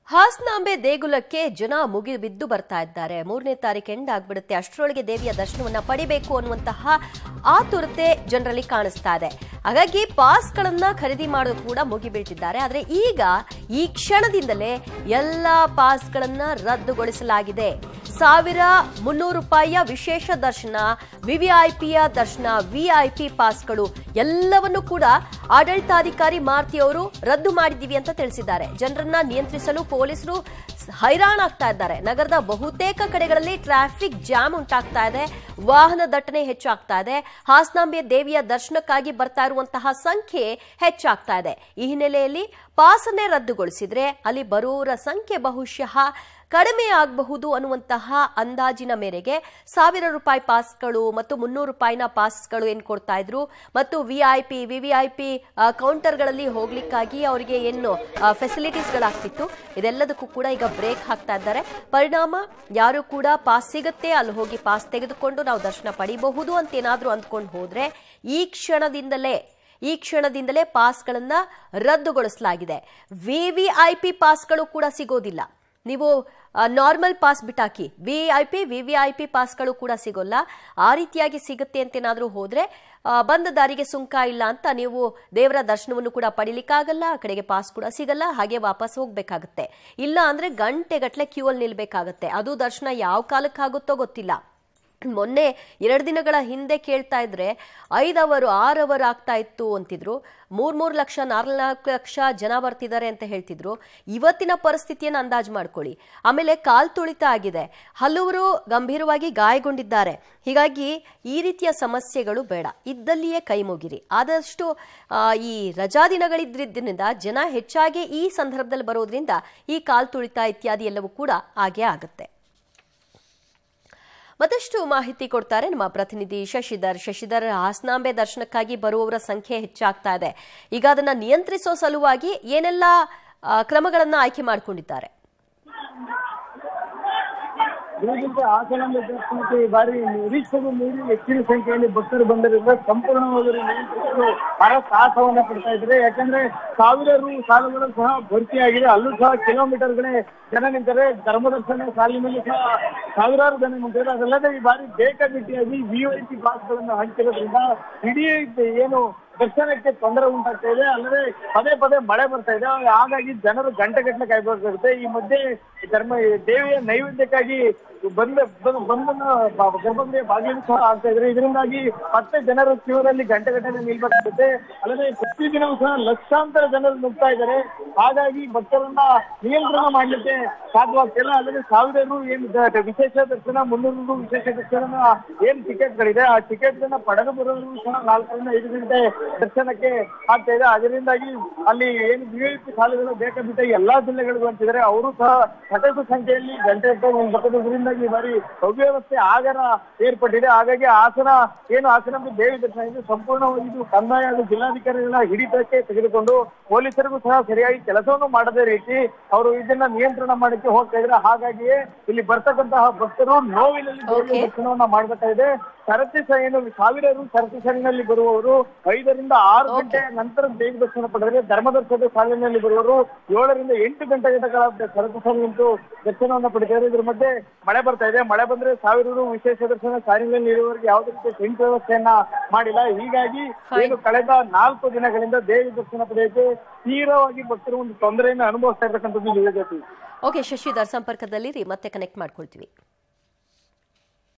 ಹಾಸನಾಂಬೆ ದೇಗುಲಕ್ಕೆ ಜನ ಮುಗಿಬಿದ್ದು ಬರ್ತಾ ಇದ್ದಾರೆ ಮೂರನೇ ತಾರೀಕು ಎಂಡ್ ಆಗ್ಬಿಡುತ್ತೆ ಅಷ್ಟರೊಳಗೆ ದೇವಿಯ ದರ್ಶನವನ್ನ ಪಡಿಬೇಕು ಅನ್ನುವಂತಹ ಆತುರತೆ ಜನರಲ್ಲಿ ಕಾಣಿಸ್ತಾ ಇದೆ ಹಾಗಾಗಿ ಪಾಸ್ಗಳನ್ನ ಖರೀದಿ ಮಾಡೋದು ಕೂಡ ಮುಗಿಬೀಳ್ತಿದ್ದಾರೆ ಆದ್ರೆ ಈಗ ಈ ಕ್ಷಣದಿಂದಲೇ ಎಲ್ಲ ಪಾಸ್ಗಳನ್ನ ರದ್ದುಗೊಳಿಸಲಾಗಿದೆ ಸಾವಿರ ಮುನ್ನೂರು ರೂಪಾಯಿಯ ವಿಶೇಷ ದರ್ಶನ ವಿವಿಐಪಿಯ ದರ್ಶನ ವಿಐಪಿ ಪಾಸ್ಗಳು ಎಲ್ಲವನ್ನು ಕೂಡ ಆಡಳಿತಾಧಿಕಾರಿ ಮಾರುತಿ ಅವರು ರದ್ದು ಮಾಡಿದ್ದೀವಿ ಅಂತ ತಿಳಿಸಿದ್ದಾರೆ ಜನರನ್ನ ನಿಯಂತ್ರಿಸಲು ಪೊಲೀಸರು ಹೈರಾಣಾಗ್ತಾ ಇದ್ದಾರೆ ನಗರದ ಬಹುತೇಕ ಕಡೆಗಳಲ್ಲಿ ಟ್ರಾಫಿಕ್ ಜಾಮ್ ಉಂಟಾಗ್ತಾ ಇದೆ ವಾಹನ ದಟ್ಟಣೆ ಹೆಚ್ಚಾಗ್ತಾ ಇದೆ ಹಾಸನಾಂಬೆ ದೇವಿಯ ದರ್ಶನಕ್ಕಾಗಿ ಬರ್ತಾ ಇರುವಂತಹ ಸಂಖ್ಯೆ ಹೆಚ್ಚಾಗ್ತಾ ಇದೆ ಈ ಹಿನ್ನೆಲೆಯಲ್ಲಿ ಪಾಸನ್ನೇ ರದ್ದುಗೊಳಿಸಿದ್ರೆ ಅಲ್ಲಿ ಬರುವವರ ಸಂಖ್ಯೆ ಬಹುಶಃ ಕಡಿಮೆ ಆಗಬಹುದು ಅನ್ನುವಂತಹ ಅಂದಾಜಿನ ಮೇರೆಗೆ ಸಾವಿರ ರೂಪಾಯಿ ಪಾಸ್ಗಳು ಮತ್ತು ಮುನ್ನೂರು ರೂಪಾಯಿನ ಪಾಸ್ಗಳು ಏನು ಕೊಡ್ತಾ ಇದ್ರು ಮತ್ತು ವಿಐಪಿ ವಿವಿಐಪಿ ಕೌಂಟರ್ಗಳಲ್ಲಿ ಹೋಗ್ಲಿಕ್ಕಾಗಿ ಅವರಿಗೆ ಏನು ಫೆಸಿಲಿಟೀಸ್ಗಳಾಗ್ತಿತ್ತು ಇದೆಲ್ಲದಕ್ಕೂ ಕೂಡ ಈಗ ಬ್ರೇಕ್ ಹಾಕ್ತಾ ಇದ್ದಾರೆ ಪರಿಣಾಮ ಯಾರು ಕೂಡ ಪಾಸ್ ಸಿಗುತ್ತೆ ಅಲ್ಲಿ ಹೋಗಿ ಪಾಸ್ ತೆಗೆದುಕೊಂಡು ನಾವು ದರ್ಶನ ಪಡಿಬಹುದು ಅಂತ ಏನಾದ್ರೂ ಅಂದ್ಕೊಂಡು ಹೋದ್ರೆ ಈ ಕ್ಷಣದಿಂದಲೇ ಈ ಕ್ಷಣದಿಂದಲೇ ಪಾಸ್ಗಳನ್ನ ರದ್ದುಗೊಳಿಸಲಾಗಿದೆ ವಿವಿಐಪಿ ಪಾಸ್ಗಳು ಕೂಡ ಸಿಗೋದಿಲ್ಲ ನೀವು ನಾರ್ಮಲ್ ಪಾಸ್ ಬಿಟ್ಟಾಕಿ V I P V V I P ಪಾಸ್ಗಳು ಕೂಡ ಸಿಗೋಲ್ಲ ಆ ರೀತಿಯಾಗಿ ಸಿಗುತ್ತೆ ಅಂತೇನಾದ್ರೂ ಹೋದ್ರೆ ಆ, ಬಂದ ದಾರಿಗೆ ಸುಂಕ ಇಲ್ಲ ಅಂತ ನೀವು ದೇವರ ದರ್ಶನವನ್ನು ಕೂಡ ಪಡಿಲಿಕ್ಕಾಗಲ್ಲ ಆ ಕಡೆಗೆ ಪಾಸ್ ಕೂಡ ಸಿಗಲ್ಲ ಹಾಗೆ ವಾಪಸ್ ಹೋಗ್ಬೇಕಾಗತ್ತೆ ಇಲ್ಲ ಅಂದ್ರೆ ಗಂಟೆಗಟ್ಲೆ ಕ್ಯೂ ಅಲ್ಲಿ ನಿಲ್ಬೇಕಾಗತ್ತೆ ಅದು ದರ್ಶನ ಯಾವ ಕಾಲಕ್ಕಾಗುತ್ತೋ ಗೊತ್ತಿಲ್ಲ ಮೊನ್ನೆ ಎರಡು ದಿನಗಳ ಹಿಂದೆ ಕೇಳ್ತಾ ಇದ್ರೆ ಐದು ಅವರು ಆರು ಅವರ್ ಆಗ್ತಾ ಇತ್ತು ಅಂತಿದ್ರು ಮೂರ್ ಮೂರ್ ಲಕ್ಷ ನಾಲ್ಕು ಲಕ್ಷ ಜನ ಬರ್ತಿದ್ದಾರೆ ಅಂತ ಹೇಳ್ತಿದ್ರು ಇವತ್ತಿನ ಪರಿಸ್ಥಿತಿಯನ್ನು ಅಂದಾಜು ಮಾಡ್ಕೊಳ್ಳಿ ಆಮೇಲೆ ಕಾಲ್ ತುಳಿತ ಆಗಿದೆ ಹಲವರು ಗಂಭೀರವಾಗಿ ಗಾಯಗೊಂಡಿದ್ದಾರೆ ಹೀಗಾಗಿ ಈ ರೀತಿಯ ಸಮಸ್ಯೆಗಳು ಬೇಡ ಇದ್ದಲ್ಲಿಯೇ ಕೈ ಮುಗಿರಿ ಆದಷ್ಟು ಆ, ಈ ರಜಾ ದಿನಗಳಿದ್ರಿಂದ ಜನ ಹೆಚ್ಚಾಗಿ ಈ ಸಂದರ್ಭದಲ್ಲಿ ಬರೋದ್ರಿಂದ ಈ ಕಾಲ್ ತುಳಿತ ಇತ್ಯಾದಿ ಎಲ್ಲವೂ ಕೂಡ ಆಗೇ ಆಗುತ್ತೆ ಮತ್ತಷ್ಟು ಮಾಹಿತಿ ಕೊಡ್ತಾರೆ ನಮ್ಮ ಪ್ರತಿನಿಧಿ ಶಶಿಧರ್ ಶಶಿಧರ್ ಹಾಸನಾಂಬೆ ದರ್ಶನಕ್ಕಾಗಿ ಬರುವವರ ಸಂಖ್ಯೆ ಹೆಚ್ಚಾಗ್ತಾ ಇದೆ ಈಗ ಅದನ್ನ ನಿಯಂತ್ರಿಸೋ ಸಲುವಾಗಿ ಏನೆಲ್ಲ ಆ, ಕ್ರಮಗಳನ್ನ ಆಯ್ಕೆ ಮಾಡಿಕೊಂಡಿದ್ದಾರೆ ದಿನದಿಂದ ಹಾಸನಾಂಬೆ ದರ್ಶನಕ್ಕೆ ಈ ಬಾರಿ ನಿರೀಕ್ಷೆಗೂ ಮೀರಿ ಹೆಚ್ಚಿನ ಸಂಖ್ಯೆಯಲ್ಲಿ ಭಕ್ತರು ಬಂದಿದ್ದರಿಂದ ಸಂಪೂರ್ಣವಾಗಿ ನಿಯಂತ್ರಿಸಲು ಹರ ಸಾಹಸವನ್ನ ಪಡ್ತಾ ಇದ್ದಾರೆ ಯಾಕಂದ್ರೆ ಸಾವಿರಾರು ಸಾಲುಗಳು ಸಹ ಭರ್ತಿಯಾಗಿದೆ ಅಲ್ಲೂ ಸಹ ಕಿಲೋಮೀಟರ್ಗಳೇ ಜನ ನಿಂತರೆ ಧರ್ಮದರ್ಶನ ಸಾಲಿನಲ್ಲಿ ಸಹ ಸಾವಿರಾರು ಜನ ನಿಂತಿದ್ದಾರೆ ಅದಲ್ಲದೆ ಈ ಬಾರಿ ಬೇಕಾಬಿಟ್ಟಿಯಾಗಿ ವಿಐಪಿ ಪಾಸ್ಗಳನ್ನು ಹಂಚಿರೋದ್ರಿಂದ ಇಡೀ ಏನು ದರ್ಶನಕ್ಕೆ ತೊಂದರೆ ಉಂಟಾಗ್ತಾ ಇದೆ ಅಲ್ಲದೆ ಪದೇ ಪದೇ ಮಳೆ ಬರ್ತಾ ಇದೆ ಹಾಗಾಗಿ ಜನರು ಗಂಟೆಗಟ್ಟಲೆ ಕಾಯ್ಬೇಕಾಗುತ್ತೆ ಈ ಮಧ್ಯೆ ಧರ್ಮ ದೇವಿಯ ನೈವೇದ್ಯಕ್ಕಾಗಿ ಬಂದ ಬಂದ- ಬಂದನ್ನ ಬ- ಗರ್ಭಗುಡಿಯ ಬಾಗಿಲು ಸಹ ಆಗ್ತಾ ಇದ್ರೆ ಇದರಿಂದಾಗಿ ಮತ್ತೆ ಜನರು ಕ್ಯೂರಲ್ಲಿ ಗಂಟೆಗಟ್ಟಲೆ ನಿಲ್ಬೇಕಾಗುತ್ತೆ ಅಲ್ಲದೆ ಪ್ರತಿದಿನವೂ ಸಹ ಲಕ್ಷಾಂತರ ಜನರು ನುಗ್ತಾ ಇದ್ದಾರೆ ಹಾಗಾಗಿ ಭಕ್ತರನ್ನ ನಿಯಂತ್ರಣ ಮಾಡ್ಲಿಕ್ಕೆ ಸಾಧ್ಯವಾಗ್ತಿಲ್ಲ ಅಲ್ಲದೆ ಸಾವಿರಾರು ಏನು ದ- ವಿಶೇಷ ದರ್ಶನ ಮುನ್ನೂರು ವಿಶೇಷ ದರ್ಶನ ಏನ್ ಟಿಕೆಟ್ಗಳಿದೆ ಆ ಟಿಕೆಟ್ಗಳನ್ನ ಪಡೆದು ಬರೋರು ಸಹ ನಾಲ್ಕರಿಂದ ಐದು ಗಂಟೆ ದರ್ಶನಕ್ಕೆ ಆಗ್ತಾ ಇದೆ ಅದರಿಂದಾಗಿ ಅಲ್ಲಿ ಏನು ವಿಐಪಿ ಸಾಲುಗಳು ಬೇಕಾಬಿಟ್ಟ ಎಲ್ಲಾ ಜಿಲ್ಲೆಗಳಿಗೂ ಅಂತಿದ್ದಾರೆ ಅವರು ಸಹ ಸಾಕಷ್ಟು ಸಂಖ್ಯೆಯಲ್ಲಿ ಗಂಟೆ ಬರ್ತದರಿಂದಾಗಿ ಈ ಬಾರಿ ಅವ್ಯವಸ್ಥೆ ಆಗರ ಏರ್ಪಟ್ಟಿದೆ ಹಾಗಾಗಿ ಹಾಸನ ಏನು ಹಾಸನ ದೇವಿ ದರ್ಶನ ಇದು ಸಂಪೂರ್ಣವಾಗಿ ಇದು ಕಂದಾಯ ಹಾಗೂ ಜಿಲ್ಲಾಧಿಕಾರಿಗಳ ಹಿಡಿತಕ್ಕೆ ತೆಗೆದುಕೊಂಡು ಪೊಲೀಸರಿಗೂ ಸಹ ಸರಿಯಾಗಿ ಕೆಲಸವನ್ನು ಮಾಡದೇ ರೀತಿ ಅವರು ಇದನ್ನ ನಿಯಂತ್ರಣ ಮಾಡಕ್ಕೆ ಹೋಗ್ತಾ ಇದ್ರೆ ಹಾಗಾಗಿಯೇ ಇಲ್ಲಿ ಬರ್ತಕ್ಕಂತಹ ಭಕ್ತರು ನೋವಿನಲ್ಲಿ ದೇವಿಯ Okay. ದರ್ಶನವನ್ನ ಮಾಡ್ತಾ ಇದೆ ಸರತಿ ಸ- ಏನು ಸಾವಿರಾರು ಸರತಿ ಸಾಲಿನಲ್ಲಿ ಬರುವವರು ಐದರಿಂದ ಆರು ಗಂಟೆ ನಂತರ ದೇವಿ ದರ್ಶನ ಪಡೆದರೆ ಧರ್ಮದರ್ಶನದ ಸಾಲಿನಲ್ಲಿ ಬರುವವರು ಏಳರಿಂದ ಎಂಟು ಗಂಟೆ ಗಂಟೆಗಳ ಸರತಿ ಸಾಲಿ ನಿಂತು ದರ್ಶನವನ್ನ ಪಡಿತಾರೆ ಇದ್ರ ಮಧ್ಯೆ ಮಳೆ ಬರ್ತಾ ಇದೆ ಮಳೆ ಬಂದ್ರೆ ಸಾವಿರಾರು ವಿಶೇಷ ದರ್ಶನ ಸಾಲಿನಲ್ಲಿ ಇರುವವರಿಗೆ ಯಾವುದೇ ರೀತಿಯ ಟೆಂಟ್ ವ್ಯವಸ್ಥೆಯನ್ನ ಮಾಡಿಲ್ಲ ಹೀಗಾಗಿ ಏನು ಕಳೆದ ನಾಲ್ಕು ದಿನಗಳಿಂದ ದೇವಿ ದರ್ಶನ ಪಡೆಯೋಕೆ ತೀವ್ರವಾಗಿ ಭಕ್ತರು ಒಂದು ತೊಂದರೆಯನ್ನು ಅನುಭವಿಸ್ತಾ ಇರ್ತಕ್ಕಂಥದ್ದು ನಿಜ ಓಕೆ ಶಶಿಧರ್ ಸಂಪರ್ಕದಲ್ಲಿ ಮತ್ತೆ ಕನೆಕ್ಟ್ ಮಾಡ್ಕೊಳ್ತೀವಿ